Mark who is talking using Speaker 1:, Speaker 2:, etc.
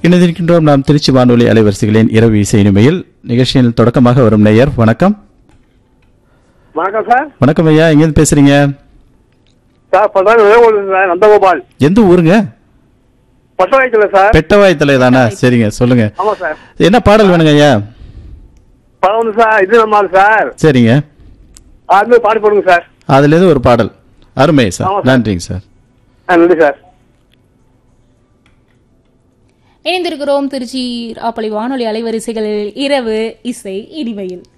Speaker 1: இணைந்திருக்கின்றோம் நாம் திருச்சி வானொலி அலைவரிசைகளின் இரவு இசை இனிமையில் நிகழ்ச்சியில் தொடக்கமாக வரும் நேயர் வணக்கம்
Speaker 2: வணக்கம் சார்
Speaker 1: வணக்கம் ஐயா எங்கேருந்து பேசுறீங்க
Speaker 2: சார் பத்தாயிரம் விளையாடு சார் நந்தகோபால்
Speaker 1: எந்த ஊருங்க
Speaker 2: பட்டவாய்க்கல சார்
Speaker 1: பெட்டவாயத்தலை தானே சரிங்க சொல்லுங்க
Speaker 2: ஆமா சார்
Speaker 1: என்ன பாடல் வேணுங்க ஐயா
Speaker 2: படம் வந்து சார் இது நம்ம ஆளு சார்
Speaker 1: சரிங்க
Speaker 2: அது பாடி போடுங்க சார்
Speaker 1: அதுலேருந்து ஒரு பாடல் அருமை
Speaker 2: ஆமா
Speaker 1: சார்
Speaker 2: சார்.
Speaker 1: நன்றிங்க சார்
Speaker 2: ஆ நன்றி சார்
Speaker 3: இணைந்திருக்கிறோம் திருச்சி ஆப்பளி வானொலி அலைவரிசைகளில் இரவு இசை இனிமையில்